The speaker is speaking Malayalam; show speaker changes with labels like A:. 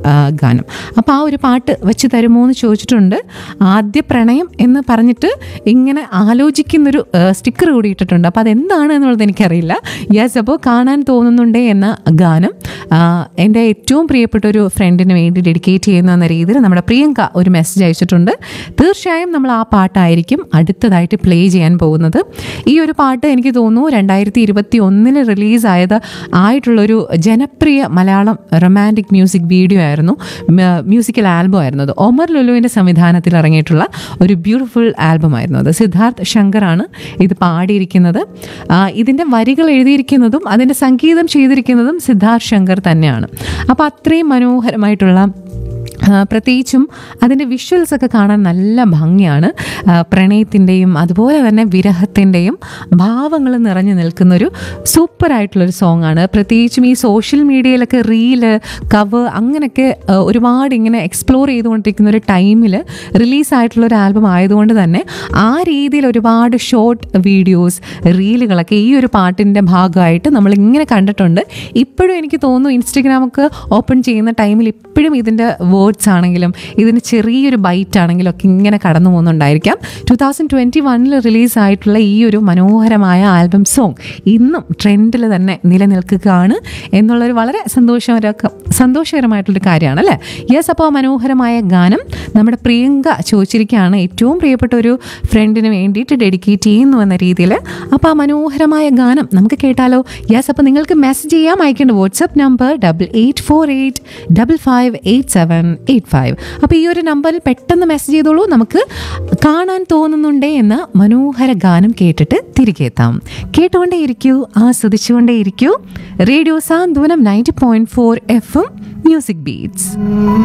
A: ആ, ഗാനം അപ്പോൾ ആ ഒരു പാട്ട് വെച്ച് തരുമോ എന്ന് ചോദിച്ചിട്ടുണ്ട് ആദ്യ പ്രണയം എന്ന് പറഞ്ഞിട്ട് ഇങ്ങനെ ആലോചിക്കുന്നൊരു സ്റ്റിക്കർ കൂടി ഇട്ടിട്ടുണ്ട് അപ്പോൾ അതെന്താണ് എന്നുള്ളത് എനിക്കറിയില്ല യെസ് അപ്പോൾ കാണാൻ തോന്നുന്നുണ്ടേ എന്ന ഗാനം ആ, എൻ്റെ ഏറ്റവും പ്രിയപ്പെട്ട ഒരു ഫ്രണ്ടിന് വേണ്ടി ഡെഡിക്കേറ്റ് ചെയ്യുന്നു എന്ന രീതിയിൽ നമ്മുടെ പ്രിയങ്ക ഒരു മെസ്സേജ് അയച്ചിട്ടുണ്ട് തീർച്ചയായും നമ്മൾ ആ പാട്ടായിരിക്കും അടുത്തതായിട്ട് പ്ലേ ചെയ്യാൻ പോകുന്നത് ഈ ഒരു പാട്ട് എനിക്ക് തോന്നുന്നു രണ്ടായിരത്തി ഇരുപത്തി ഒന്നിന് റിലീസായത് ആയിട്ടുള്ളൊരു ജനപ്രിയ മലയാളം റൊമാൻറ്റിക് മ്യൂസിക് വീഡിയോ ആയിരുന്നു മ്യൂസിക്കൽ ആൽബം ആയിരുന്നു അത് ഒമർ ലുലുവിൻ്റെ സംവിധാനത്തിൽ ഇറങ്ങിയിട്ടുള്ള ഒരു ബ്യൂട്ടിഫുൾ ആൽബം ആയിരുന്നു അത് സിദ്ധാർത്ഥ് ശങ്കറാണ് ഇത് പാടിയിരിക്കുന്നത് ആ, ഇതിൻ്റെ വരികൾ എഴുതിയിരിക്കുന്നതും അതിൻ്റെ സംഗീതം ചെയ്തിരിക്കുന്നതും സിദ്ധാർത്ഥ് ശങ്കർ തന്നെയാണ് അപ്പോൾ അത്രയും മനോഹരമായിട്ടുള്ള ആ, പ്രത്യേകിച്ചും അതിൻ്റെ വിഷ്വൽസ് ഒക്കെ കാണാൻ നല്ല ഭംഗിയാണ് ആ, പ്രണയത്തിൻ്റെയും അതുപോലെ തന്നെ വിരഹത്തിൻ്റെയും ഭാവങ്ങൾ നിറഞ്ഞു നിൽക്കുന്നൊരു സൂപ്പറായിട്ടുള്ളൊരു സോങ് ആണ് പ്രത്യേകിച്ചും ഈ സോഷ്യൽ മീഡിയയിലൊക്കെ റീല് കവ് അങ്ങനെയൊക്കെ ആ, ഒരുപാട് ഇങ്ങനെ എക്സ്പ്ലോർ ചെയ്തുകൊണ്ടിരിക്കുന്ന ഒരു ടൈമിൽ റിലീസായിട്ടുള്ള ഒരു ആൽബം ആയതുകൊണ്ട് തന്നെ ആ രീതിയിൽ ഒരുപാട് ഷോർട്ട് വീഡിയോസ് റീലുകളൊക്കെ ഈ ഒരു പാട്ടിൻ്റെ ഭാഗമായിട്ട് നമ്മൾ ഇങ്ങനെ കണ്ടിട്ടുണ്ട് ഇപ്പോഴും എനിക്ക് തോന്നുന്നു ഇൻസ്റ്റഗ്രാമൊക്കെ ഓപ്പൺ ചെയ്യുന്ന ടൈമിൽ ഇപ്പോഴും ഇതിൻ്റെ വേർഡ്സ് ആണെങ്കിലും ഇതിന് ചെറിയൊരു ബൈറ്റ് ആണെങ്കിലും ഒക്കെ ഇങ്ങനെ കടന്നു പോകുന്നുണ്ടായിരിക്കാം ടു തൗസൻഡ് ട്വൻറ്റി വണ്ണിൽ റിലീസായിട്ടുള്ള ഈ ഒരു മനോഹരമായ ആൽബം സോങ് ഇന്നും ട്രെൻഡിൽ തന്നെ നിലനിൽക്കുകയാണ് എന്നുള്ളൊരു വളരെ സന്തോഷകര സന്തോഷകരമായിട്ടുള്ളൊരു കാര്യമാണ് അല്ലേ യെസ് അപ്പോൾ ആ മനോഹരമായ ഗാനം നമ്മുടെ പ്രിയങ്ക ചോദിച്ചിരിക്കുകയാണ് ഏറ്റവും പ്രിയപ്പെട്ട ഒരു ഫ്രണ്ടിന് വേണ്ടിയിട്ട് ഡെഡിക്കേറ്റ് ചെയ്യുന്നു എന്ന രീതിയിൽ അപ്പോൾ ആ മനോഹരമായ ഗാനം നമുക്ക് കേട്ടാലോ യെസ് അപ്പോൾ നിങ്ങൾക്ക് മെസ്സേജ് ചെയ്യാം അയക്കേണ്ട WhatsApp number double eight four eight double five eight seven eight five അപ്പോൾ ഈ ഒരു നമ്പറിൽ പെട്ടെന്ന് മെസ്സേജ് ചെയ്തോളൂ നമുക്ക് കാണാൻ തോന്നുന്നുണ്ടേ എന്ന മനോഹര ഗാനം കേട്ടിട്ട് തിരികെ എത്താം കേട്ടുകൊണ്ടേ ഇരിക്കൂ ആസ്വദിച്ചുകൊണ്ടേ ഇരിക്കൂ radio Santhwanam ninety point four F M music beats